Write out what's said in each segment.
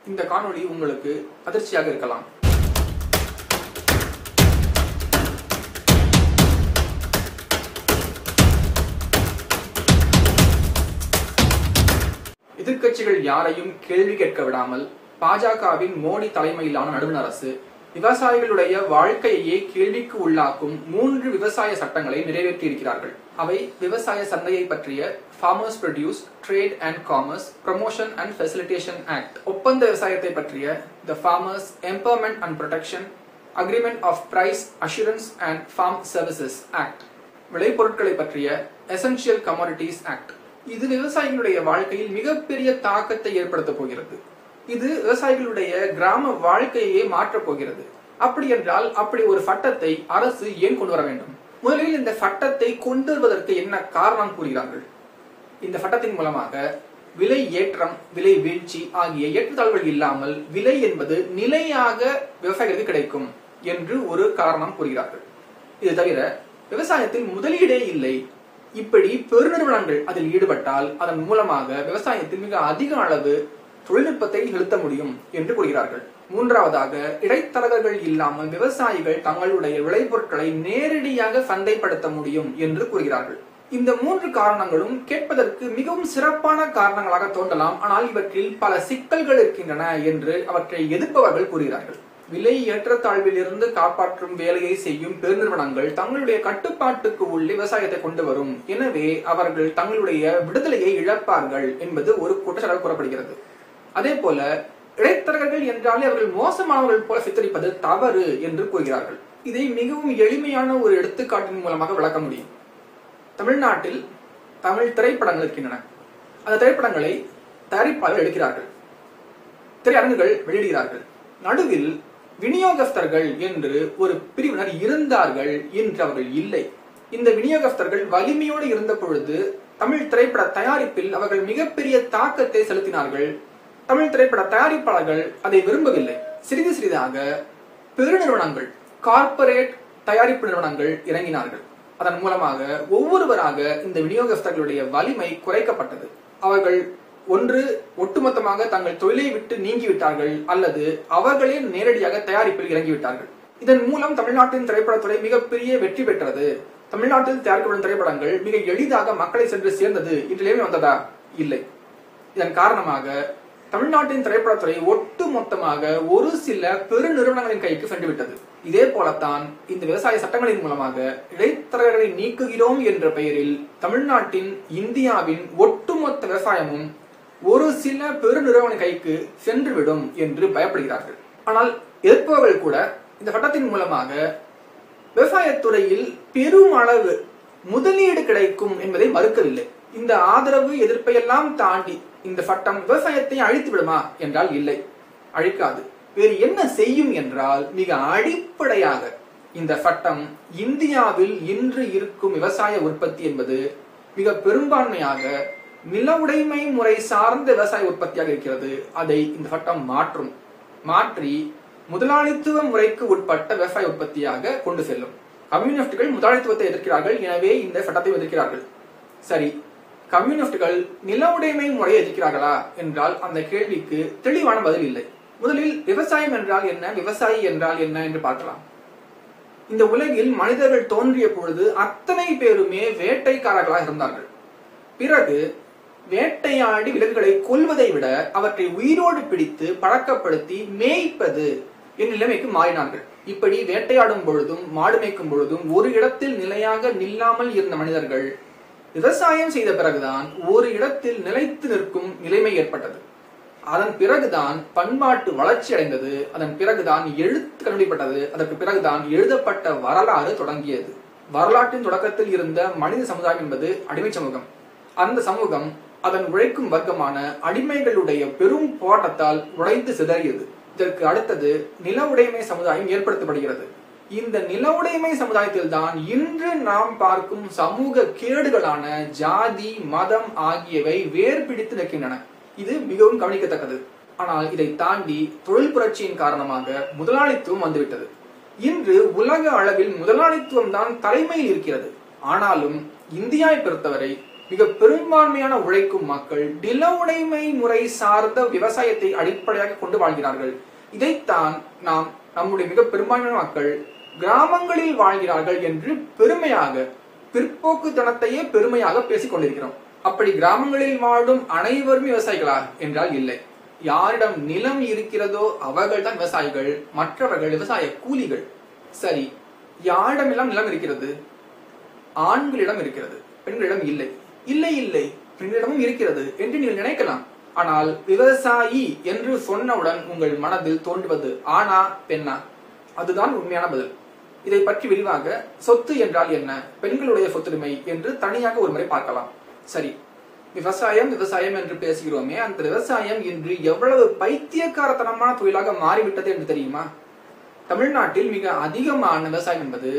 இந்த காணொளி உங்களுக்கு அதிர்ச்சியாக இருக்கலாம் எதிர்க்கட்சிகள் யாரையும் கேள்வி கேட்க விடாமல் பாஜகவின் மோடி தலைமையிலான நடுவண் அரசு விவசாயிகளுடைய வாழ்க்கையையே கேள்விக்கு உள்ளாக்கும் மூன்று விவசாய சட்டங்களை நிறைவேற்றியிருக்கிறார்கள் அவை விவசாய சந்தையை பற்றிய farmers produce trade and commerce promotion and facilitation act ஒப்பந்த விவசாயத்தை பற்றிய the farmers empowerment and protection agreement of price assurance and farm services act விளைபொருட்களை பற்றிய எசென்ஷியல் கமாடிட்டிஸ் ஆக்ட் இது விவசாயிகளுடைய வாழ்க்கையில் மிகப்பெரிய தாக்கத்தை ஏற்படுத்த போகிறது இது விவசாயிகளுடைய கிராம வாழ்க்கையே மாற்றப் போகிறது அப்படி என்றால் அப்படி ஒரு சட்டத்தை அரசு ஏன் கொண்டு வர வேண்டும் முதலில் இந்த சட்டத்தை கொண்டு வருவதற்கு என்ன காரணம் கூறுகிறார்கள் இந்த சட்டத்தின் மூலமாக விலை ஏற்றம் விலை வீழ்ச்சி ஆகிய ஏற்றத்தாழ்வுகள் இல்லாமல் விலை என்பது நிலையாக விவசாயிகளுக்கு கிடைக்கும் என்று ஒரு காரணம் கூறுகிறார்கள் இது தவிர விவசாயத்தில் முதலீடே இல்லை இப்படி பெருநிறுவனங்கள் அதில் ஈடுபட்டால் அதன் மூலமாக விவசாயத்தில் மிக அதிக அளவு தொழில்நுட்பத்தை செலுத்த முடியும் என்று கூறுகிறார்கள் மூன்றாவதாக இடைத்தரகர்கள் இல்லாமல் விவசாயிகள் தங்களுடைய விளைபொருட்களை நேரடியாக சந்தைப்படுத்த முடியும் என்று கூறுகிறார்கள் இந்த மூன்று காரணங்களும் கேட்பதற்கு மிகவும் சிறப்பான காரணங்களாக தோன்றலாம் ஆனால் இவற்றில் பல சிக்கல்கள் இருக்கின்றன என்று அவற்றை எதிர்ப்பவர்கள் கூறுகிறார்கள் விலை ஏற்றத்தாழ்வில் இருந்து காப்பாற்றும் வேலையை செய்யும் பெருநிறுவனங்கள் தங்களுடைய கட்டுப்பாட்டுக்கு உள்ள விவசாயத்தை கொண்டு வரும் எனவே அவர்கள் தங்களுடைய விடுதலையை இழப்பார்கள் என்பது ஒரு குற்றச்சாட்டாக கூறப்படுகிறது அதே போல இடைத்தரகர்கள் என்றாலே அவர்கள் மோசமானவர்கள் போல சித்தரிப்பது தவறு என்று கூறுகிறார்கள் இதை மிகவும் எளிமையான ஒரு எடுத்துக்காட்டின் மூலமாக விளக்க முடியும் தமிழ்நாட்டில் தமிழ் திரைப்படங்கள் இருக்கின்றன அந்த திரைப்படங்களை தயாரிப்பாளர்கள் எடுக்கிறார்கள் திரையரங்குகள் வெளியிடுகிறார்கள் நடுவில் விநியோகஸ்தர்கள் என்று ஒரு பிரிவினர் இருந்தார்கள் என்று அவர்கள் இல்லை இந்த விநியோகஸ்தர்கள் வலிமையோடு இருந்த பொழுது தமிழ் திரைப்பட தயாரிப்பில் அவர்கள் மிகப்பெரிய தாக்கத்தை செலுத்தினார்கள் தமிழ் திரைப்பட தயாரிப்பாளர்கள் அதை விரும்பவில்லை சிறிது சிறிதாக பெருநிறுவனங்கள் கார்ப்பரேட் தயாரிப்பு நிறுவனங்கள் இறங்கினார்கள் அதன் மூலமாக ஒவ்வொருவராக இந்த விநியோகஸ்தர்களுடைய வலிமை குறைக்கப்பட்டது அவர்கள் ஒன்று ஒட்டுமொத்தமாக தங்கள் தொழிலை விட்டு நீங்கிவிட்டார்கள் அல்லது அவர்களே நேரடியாக தயாரிப்பில் இறங்கிவிட்டார்கள் இதன் மூலம் தமிழ்நாட்டின் திரைப்படத்துறை மிகப்பெரிய வெற்றி பெற்றது தமிழ்நாட்டில் தயாரிக்கப்படும் திரைப்படங்கள் மிக எளிதாக மக்களை சென்று சேர்ந்தது இன்றிலேயே வந்ததா இல்லை இதன் காரணமாக தமிழ்நாட்டின் திரைப்படத்துறை ஒட்டு மொத்தமாக ஒரு சில பெருநிறுவனங்களின் கைக்கு சென்று விட்டது இதே போலத்தான் இந்த விவசாய சட்டங்களின் மூலமாக இடைத்தரகர்களை நீக்குகிறோம் என்ற பெயரில் தமிழ்நாட்டின் இந்தியாவின் ஒட்டுமொத்த விவசாயமும் ஒரு சில பெருநிறுவன கைக்கு சென்றுவிடும் என்று பயப்படுகிறார்கள் ஆனால் எதிர்ப்பவர்கள் கூட இந்த சட்டத்தின் மூலமாக விவசாயத்துறையில் பெரும் அளவு முதலீடு கிடைக்கும் என்பதை மறுக்கவில்லை இந்த ஆதரவு எதிர்ப்பை எல்லாம் தாண்டி இந்த சட்டம் விவசாயத்தை அழித்து விடுமா என்றால் இல்லை அழிக்காது வேறு என்ன செய்யும் என்றால் மிக அடிப்படையாக இந்த சட்டம் இந்தியாவில் இன்று இருக்கும் விவசாய உற்பத்தி என்பது மிக பெரும்பான்மையாக நில உடைமை முறை சார்ந்த விவசாய உற்பத்தியாக இருக்கிறது அதை இந்த சட்டம் மாற்றும் மாற்றி முதலாளித்துவ முறைக்கு உட்பட்ட விவசாய உற்பத்தியாக கொண்டு செல்லும் கம்யூனிஸ்டுகள் முதலாளித்துவத்தை எதிர்க்கிறார்கள் எனவே இந்த சட்டத்தை எதிர்க்கிறார்கள் சரி கம்யூனிஸ்டுகள் நில உடைமை முறையை எதிர்க்கிறார்களா என்றால் அந்த கேள்விக்கு தெளிவான பதில் இல்லை முதலில் விவசாயம் என்றால் என்ன விவசாயி என்றால் என்ன என்று பார்க்கலாம் இந்த உலகில் மனிதர்கள் தோன்றிய பொழுது அத்தனை பேருமே வேட்டைக்காரர்களாக இருந்தார்கள் பிறகு வேட்டையாடி விலங்குகளை கொல்வதை விட அவற்றை உயிரோடு பிடித்து பழக்கப்படுத்தி மேய்ப்பது என் நிலைமைக்கு மாறினார்கள் இப்படி வேட்டையாடும் பொழுதும் மாடு மேய்க்கும் பொழுதும் ஒரு இடத்தில் நிலையாக நில்லாமல் இருந்த மனிதர்கள் விவசாயம் செய்த பிறகுதான் ஒரு இடத்தில் நிலைத்து நிற்கும் நிலைமை ஏற்பட்டது அதன் பிறகுதான் பண்பாட்டு வளர்ச்சி அடைந்தது அதன் பிறகுதான் எழுத்து கண்டுபிடிப்பட்டது அதற்கு பிறகுதான் எழுதப்பட்ட வரலாறு தொடங்கியது வரலாற்றின் தொடக்கத்தில் இருந்த மனித சமுதாயம் என்பது அடிமை சமூகம் அந்த சமூகம் அதன் உழைக்கும் வர்க்கமான அடிமைகளுடைய பெரும் போராட்டத்தால் உடைந்து சிதறியது இதற்கு அடுத்தது நில உடைமை சமுதாயம் ஏற்படுத்தப்படுகிறது இந்த நில உடைமை சமுதாயத்தில் தான் இன்று நாம் பார்க்கும் சமூக கேடுகளான ஜாதி மதம் ஆகியவை வேர் பிடித்து நிற்கின்றன இது மிகவும் கவனிக்கத்தக்கது ஆனால் இதை தாண்டி தொழில் புரட்சியின் காரணமாக முதலாளித்துவம் வந்துவிட்டது இன்று உலக அளவில் முதலாளித்துவம் தான் தலைமையில் இருக்கிறது ஆனாலும் இந்தியாவை பொறுத்தவரை மிக பெரும்பான்மையான உழைக்கும் மக்கள் நில உடைமை முறை சார்ந்த விவசாயத்தை அடிப்படையாக கொண்டு வாழ்கிறார்கள் இதைத்தான் நாம் நம்முடைய மிக பெரும்பான்மையான மக்கள் கிராமங்களில் வாழ்கிறார்கள் என்று பெருமையாக பிற்போக்குத்தனத்தையே பெருமையாக பேசிக் கொண்டிருக்கிறோம் அப்படி கிராமங்களில் வாழும் அனைவரும் விவசாயிகளா என்றால் இல்லை யாரிடம் நிலம் இருக்கிறதோ அவர்கள் தான் விவசாயிகள் மற்றவர்கள் விவசாய கூலிகள் சரி யாரிடமெல்லாம் நிலம் இருக்கிறது ஆண்களிடம் இருக்கிறது பெண்களிடம் இல்லை இல்லை இல்லை பெண்களிடமும் இருக்கிறது என்று நீங்கள் நினைக்கலாம் ஆனால் விவசாயி என்று சொன்னவுடன் உங்கள் மனதில் தோன்றுவது ஆனா பெண்ணா அதுதான் உண்மையான பதில் இதை பற்றி விரிவாக சொத்து என்றால் என்ன பெண்களுடைய சொத்துரிமை என்று தனியாக ஒரு முறை பார்க்கலாம் சரி விவசாயம் விவசாயம் என்று பேசுகிறோமே அந்த விவசாயம் இன்று எவ்வளவு பைத்தியக்காரத்தனமான தொழிலாக மாறிவிட்டது என்று தெரியுமா தமிழ்நாட்டில் மிக அதிகமான விவசாயம் என்பது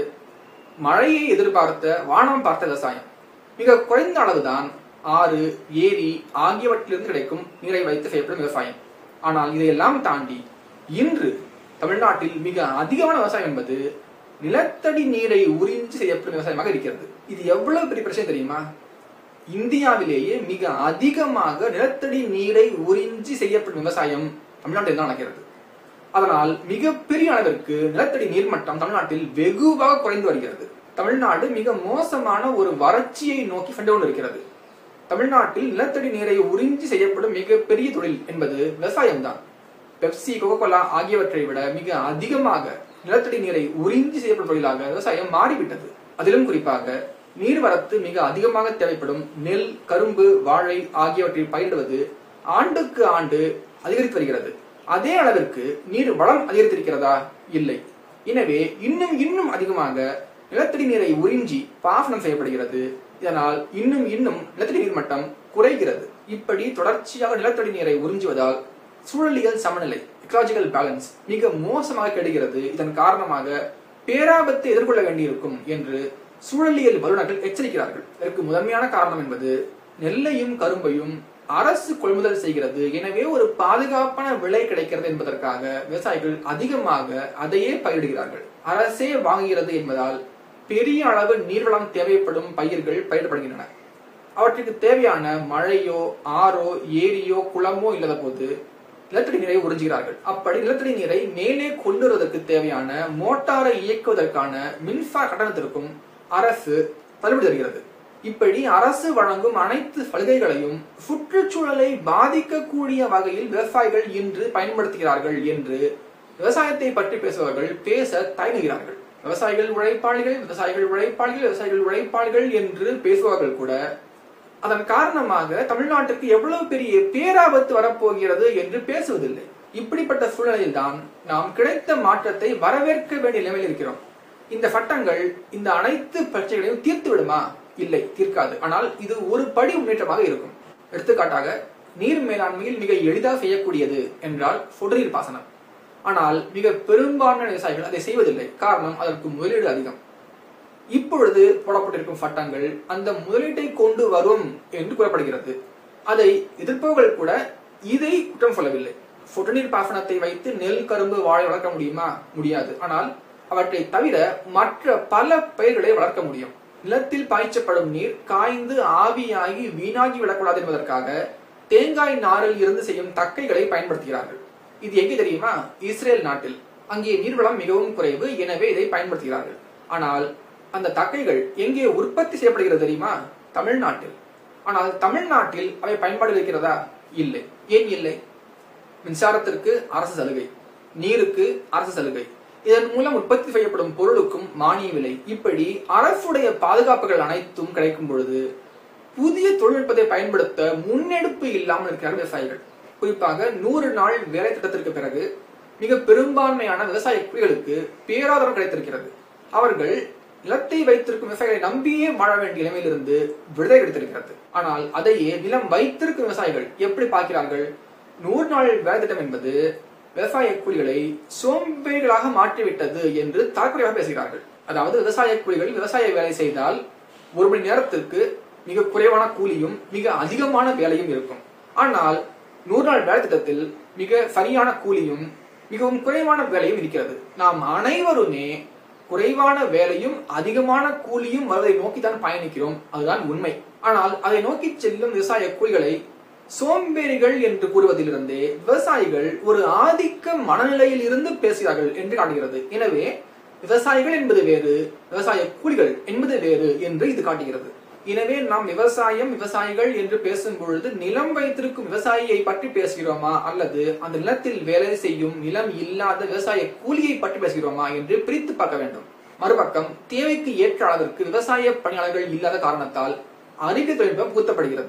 மழையை எதிர்பார்த்த வானம் பார்த்த விவசாயம் மிக குறைந்த அளவுதான் ஆறு ஏரி ஆகியவற்றிலிருந்து கிடைக்கும் நீரை வைத்து செய்யப்படும் விவசாயம் ஆனால் இதையெல்லாம் தாண்டி இன்று தமிழ்நாட்டில் மிக அதிகமான விவசாயம் என்பது நிலத்தடி நீரை உறிஞ்சி செய்யப்படும் விவசாயமாக இருக்கிறது இது எவ்வளவு பெரிய பிரச்சனை தெரியுமா இந்தியாவிலேயே மிக அதிகமாக நிலத்தடி நீரை உறிஞ்சி செய்யப்படும் விவசாயம் தமிழ்நாட்டில் தான் நடக்கிறது அதனால் மிகப்பெரிய அளவிற்கு நிலத்தடி நீர்மட்டம் தமிழ்நாட்டில் வெகுவாக குறைந்து வருகிறது தமிழ்நாடு மிக மோசமான ஒரு வறட்சியை நோக்கி சென்று கொண்டிருக்கிறது தமிழ்நாட்டில் நிலத்தடி நீரை உறிஞ்சி செய்யப்படும் மிகப்பெரிய தொழில் என்பது விவசாயம்தான் பெப்சி கோகோலா ஆகியவற்றை விட மிக அதிகமாக நிலத்தடி நீரை உறிஞ்சி செய்யப்படும் தொழிலாக விவசாயம் மாறிவிட்டது அதிலும் குறிப்பாக நீர்வரத்து மிக அதிகமாக தேவைப்படும் நெல் கரும்பு வாழை ஆகியவற்றை பயிரிடுவது ஆண்டுக்கு ஆண்டு அதிகரித்து வருகிறது அதே அளவிற்கு நீர் வளம் அதிகரித்திருக்கிறதா இல்லை எனவே இன்னும் இன்னும் அதிகமாக நிலத்தடி நீரை உறிஞ்சி பாசனம் செய்யப்படுகிறது இதனால் இன்னும் இன்னும் நிலத்தடி நீர் மட்டம் குறைகிறது இப்படி தொடர்ச்சியாக நிலத்தடி நீரை உறிஞ்சுவதால் சூழலியல் சமநிலை எக்கலாஜிக்கல் பேலன்ஸ் மிக மோசமாக கெடுகிறது இதன் காரணமாக பேராபத்தை எதிர்கொள்ள வேண்டியிருக்கும் என்று சூழலியல் வல்லுநர்கள் எச்சரிக்கிறார்கள் இதற்கு முதன்மையான காரணம் என்பது நெல்லையும் கரும்பையும் அரசு கொள்முதல் செய்கிறது எனவே ஒரு பாதுகாப்பான விலை கிடைக்கிறது என்பதற்காக விவசாயிகள் அதிகமாக அதையே பயிரிடுகிறார்கள் அரசே வாங்குகிறது என்பதால் பெரிய அளவு நீர்வளம் தேவைப்படும் பயிர்கள் பயிரிடப்படுகின்றன அவற்றுக்கு தேவையான மழையோ ஆறோ ஏரியோ குளமோ இல்லாத போது நிலத்தடி நீரை உறிஞ்சுகிறார்கள் அப்படி நிலத்தடி நீரை மேலே கொண்டு வருவதற்கு தேவையான மோட்டாரை இயக்குவதற்கான மின்சார கட்டணத்திற்கும் அரசு தள்ளுபடி தருகிறது இப்படி அரசு வழங்கும் அனைத்து சலுகைகளையும் சுற்றுச்சூழலை பாதிக்கக்கூடிய வகையில் விவசாயிகள் இன்று பயன்படுத்துகிறார்கள் என்று விவசாயத்தை பற்றி பேசுபவர்கள் பேச தயங்குகிறார்கள் விவசாயிகள் உழைப்பாளிகள் விவசாயிகள் உழைப்பாளிகள் விவசாயிகள் உழைப்பாளிகள் என்று பேசுபவர்கள் கூட அதன் காரணமாக தமிழ்நாட்டுக்கு எவ்வளவு பெரிய பேராபத்து வரப்போகிறது என்று பேசுவதில்லை இப்படிப்பட்ட சூழ்நிலையில் தான் நாம் கிடைத்த மாற்றத்தை வரவேற்க வேண்டிய நிலைமையில் இருக்கிறோம் இந்த சட்டங்கள் இந்த அனைத்து பிரச்சனைகளையும் தீர்த்து விடுமா இல்லை தீர்க்காது ஆனால் இது ஒரு படி முன்னேற்றமாக இருக்கும் எடுத்துக்காட்டாக நீர் மேலாண்மையில் மிக எளிதாக செய்யக்கூடியது என்றால் சொட்டு நீர் பாசனம் ஆனால் மிக பெரும்பான்மையான விவசாயிகள் அதை செய்வதில்லை காரணம் அதற்கு முதலீடு அதிகம் இப்பொழுது போடப்பட்டிருக்கும் சட்டங்கள் அந்த முதலீட்டை கொண்டு வரும் என்று கூறப்படுகிறது அதை எதிர்ப்பவர்கள் கூட இதை குற்றம் சொல்லவில்லை சொட்டு நீர் பாசனத்தை வைத்து நெல் கரும்பு வாழை வளர்க்க முடியுமா முடியாது ஆனால் அவற்றை தவிர மற்ற பல பயிர்களை வளர்க்க முடியும் நிலத்தில் பாய்ச்சப்படும் நீர் காய்ந்து ஆவியாகி வீணாகி விடக்கூடாது என்பதற்காக தேங்காய் நாரில் இருந்து செய்யும் தக்கைகளை பயன்படுத்துகிறார்கள் இது எங்கே தெரியுமா இஸ்ரேல் நாட்டில் அங்கே நீர்வளம் மிகவும் குறைவு எனவே இதை பயன்படுத்துகிறார்கள் ஆனால் அந்த தக்கைகள் எங்கே உற்பத்தி செய்யப்படுகிறது தெரியுமா தமிழ்நாட்டில் ஆனால் தமிழ்நாட்டில் அவை பயன்பாடு இருக்கிறதா இல்லை ஏன் இல்லை மின்சாரத்திற்கு அரசு சலுகை நீருக்கு அரசு சலுகை இதன் மூலம் உற்பத்தி செய்யப்படும் பொருளுக்கும் மானிய விலை இப்படி அரசுடைய பாதுகாப்புகள் அனைத்தும் கிடைக்கும் பொழுது புதிய தொழில்நுட்பத்தை பயன்படுத்த முன்னெடுப்பு இல்லாமல் இருக்கிறார்கள் விவசாயிகள் குறிப்பாக நூறு நாள் வேலை திட்டத்திற்கு பிறகு மிக பெரும்பான்மையான விவசாய குடிகளுக்கு பேராதரவு கிடைத்திருக்கிறது அவர்கள் நிலத்தை வைத்திருக்கும் விவசாயிகளை நம்பியே வாழ வேண்டிய நிலைமையிலிருந்து விடுதலை கிடைத்திருக்கிறது ஆனால் அதையே நிலம் வைத்திருக்கும் விவசாயிகள் எப்படி பார்க்கிறார்கள் நூறு நாள் வேலை திட்டம் என்பது விவசாய கூலிகளை சோம்பேறிகளாக மாற்றிவிட்டது என்று தரக்குறையாக பேசுகிறார்கள் அதாவது விவசாய கூலிகள் விவசாய வேலை செய்தால் ஒரு மணி நேரத்திற்கு மிக குறைவான கூலியும் மிக அதிகமான வேலையும் இருக்கும் ஆனால் நூறு நாள் வேலை திட்டத்தில் மிக சரியான கூலியும் மிகவும் குறைவான வேலையும் இருக்கிறது நாம் அனைவருமே குறைவான வேலையும் அதிகமான கூலியும் வருவதை நோக்கி தான் பயணிக்கிறோம் அதுதான் உண்மை ஆனால் அதை நோக்கி செல்லும் விவசாய கூலிகளை சோம்பேறிகள் என்று கூறுவதிலிருந்தே விவசாயிகள் ஒரு ஆதிக்க மனநிலையில் இருந்து பேசுகிறார்கள் என்று காட்டுகிறது எனவே விவசாயிகள் என்பது வேறு விவசாய கூலிகள் என்பது வேறு என்று இது காட்டுகிறது எனவே நாம் விவசாயம் விவசாயிகள் என்று பேசும் பொழுது நிலம் வைத்திருக்கும் விவசாயியை பற்றி பேசுகிறோமா அல்லது அந்த நிலத்தில் வேலை செய்யும் நிலம் இல்லாத விவசாய கூலியை பற்றி பேசுகிறோமா என்று பிரித்து பார்க்க வேண்டும் மறுபக்கம் தேவைக்கு ஏற்ற அளவிற்கு விவசாய பணியாளர்கள் இல்லாத காரணத்தால் அறிவியல் தொழில்நுட்பம் புகுத்தப்படுகிறது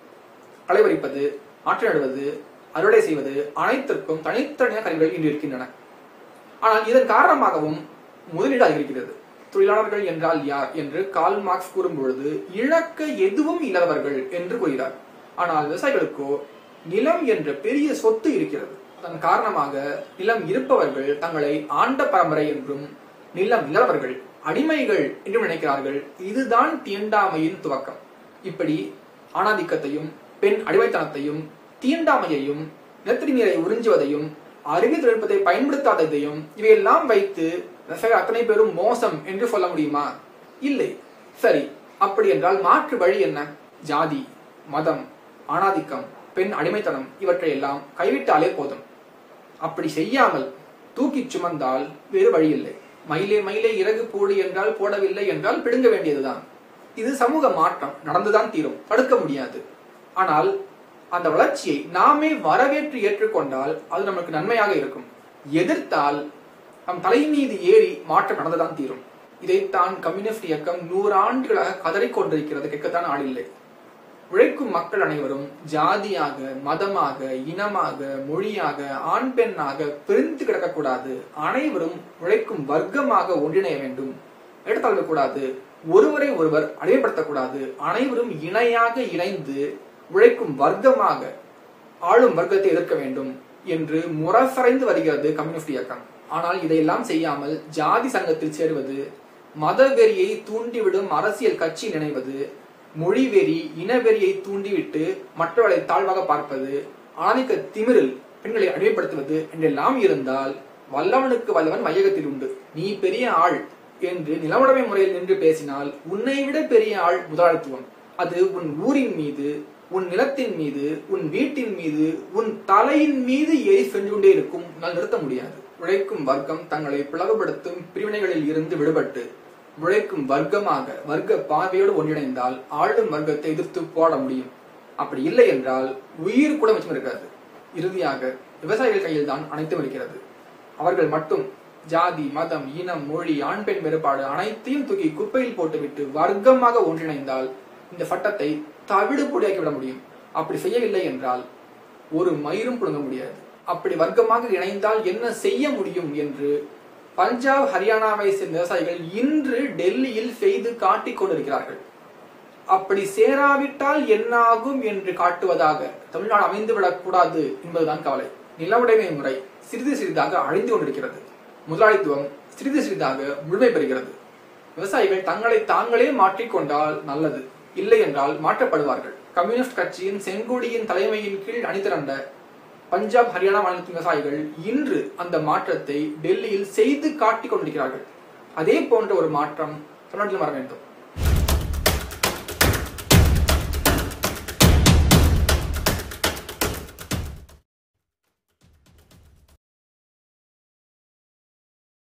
களை பறிப்பது ஆற்று நடுவது அறுவடை செய்வது அனைத்திற்கும் தனித்தனியான கருவிகள் இன்று இருக்கின்றன ஆனால் இதன் காரணமாகவும் முதலீடு அதிகரிக்கிறது தொழிலாளர்கள் என்றால் யார் என்று கால் மார்க்ஸ் கூறும் பொழுது இழக்க எதுவும் இல்லாதவர்கள் என்று கூறுகிறார் ஆனால் விவசாயிகளுக்கோ நிலம் என்ற பெரிய சொத்து இருக்கிறது அதன் காரணமாக நிலம் இருப்பவர்கள் தங்களை ஆண்ட பரம்பரை என்றும் நிலம் இல்லாதவர்கள் அடிமைகள் என்றும் நினைக்கிறார்கள் இதுதான் தீண்டாமையின் துவக்கம் இப்படி ஆணாதிக்கத்தையும் பெண் அடிமைத்தனத்தையும் தீண்டாமையையும் நிலத்தடி நீரை உறிஞ்சுவதையும் அறிவியல் தொழில்நுட்பத்தை பயன்படுத்தாததையும் இவையெல்லாம் வைத்து விவசாயிகள் அத்தனை பேரும் மோசம் என்று சொல்ல முடியுமா இல்லை சரி அப்படி என்றால் மாற்று வழி என்ன ஜாதி மதம் ஆணாதிக்கம் பெண் அடிமைத்தனம் இவற்றையெல்லாம் கைவிட்டாலே போதும் அப்படி செய்யாமல் தூக்கி சுமந்தால் வேறு வழி இல்லை மயிலே மயிலே இறகு போடு என்றால் போடவில்லை என்றால் பிடுங்க வேண்டியதுதான் இது சமூக மாற்றம் நடந்துதான் தீரும் தடுக்க முடியாது ஆனால் அந்த வளர்ச்சியை நாமே வரவேற்று ஏற்றுக்கொண்டால் அது நமக்கு நன்மையாக இருக்கும் எதிர்த்தால் நம் தலை மீது ஏறி மாற்றம் நடந்துதான் தீரும் இதைத்தான் கம்யூனிஸ்ட் இயக்கம் நூறாண்டுகளாக கதறிக் கொண்டிருக்கிறது கேட்கத்தான் ஆளில்லை உழைக்கும் மக்கள் அனைவரும் ஜாதியாக மதமாக இனமாக மொழியாக ஆண் பெண்ணாக பிரிந்து கிடக்கக்கூடாது அனைவரும் உழைக்கும் வர்க்கமாக ஒன்றிணைய வேண்டும் எடுத்தளவு கூடாது ஒருவரை ஒருவர் அடிமைப்படுத்தக்கூடாது அனைவரும் இணையாக இணைந்து உழைக்கும் வர்க்கமாக ஆளும் வர்க்கத்தை எதிர்க்க வேண்டும் என்று முரசறைந்து வருகிறது கம்யூனிஸ்ட் இயக்கம் ஆனால் இதையெல்லாம் செய்யாமல் ஜாதி சங்கத்தில் சேருவது மதவெறியை தூண்டிவிடும் அரசியல் கட்சி நினைவது மொழிவெறி இனவெறியை தூண்டிவிட்டு மற்றவர்களை தாழ்வாக பார்ப்பது ஆதிக்க திமிரில் பெண்களை அடிமைப்படுத்துவது என்றெல்லாம் இருந்தால் வல்லவனுக்கு வல்லவன் மையகத்தில் உண்டு நீ பெரிய ஆள் என்று நிலவுடைமை முறையில் நின்று பேசினால் உன்னை விட பெரிய ஆள் முதலாளித்துவம் அது உன் ஊரின் மீது உன் நிலத்தின் மீது உன் வீட்டின் மீது உன் தலையின் மீது ஏறி சென்று கொண்டே இருக்கும் உன்னால் நிறுத்த முடியாது உழைக்கும் வர்க்கம் தங்களை பிளவுபடுத்தும் பிரிவினைகளில் இருந்து விடுபட்டு உழைக்கும் வர்க்கமாக வர்க்க பார்வையோடு ஒன்றிணைந்தால் ஆளும் வர்க்கத்தை எதிர்த்து போட முடியும் அப்படி இல்லை என்றால் உயிர் கூட மிச்சம் இருக்காது இறுதியாக விவசாயிகள் கையில் தான் அனைத்தும் இருக்கிறது அவர்கள் மட்டும் ஜாதி மதம் இனம் மொழி ஆண் பெண் வேறுபாடு அனைத்தையும் தூக்கி குப்பையில் போட்டுவிட்டு வர்க்கமாக ஒன்றிணைந்தால் இந்த சட்டத்தை தவிடு பொடியாக்கி விட முடியும் அப்படி செய்யவில்லை என்றால் ஒரு மயிரும் புடுங்க முடியாது அப்படி வர்க்கமாக இணைந்தால் என்ன செய்ய முடியும் என்று பஞ்சாப் ஹரியானாவை சேர்ந்த விவசாயிகள் இன்று டெல்லியில் செய்து காட்டிக் கொண்டிருக்கிறார்கள் அப்படி சேராவிட்டால் என்ன ஆகும் என்று காட்டுவதாக தமிழ்நாடு அமைந்துவிடக் கூடாது என்பதுதான் கவலை நிலவுடைமை முறை சிறிது சிறிதாக அழிந்து கொண்டிருக்கிறது முதலாளித்துவம் சிறிது சிறிதாக முழுமை பெறுகிறது விவசாயிகள் தங்களை தாங்களே மாற்றிக்கொண்டால் நல்லது இல்லை என்றால் மாற்றப்படுவார்கள் கம்யூனிஸ்ட் கட்சியின் செங்கொடியின் தலைமையின் கீழ் அணிதிரண்ட பஞ்சாப் ஹரியானா மாநிலத்தின் விவசாயிகள் இன்று அந்த மாற்றத்தை டெல்லியில் செய்து காட்டிக் கொண்டிருக்கிறார்கள் அதே போன்ற ஒரு மாற்றம் தமிழ்நாட்டிலும் வர வேண்டும்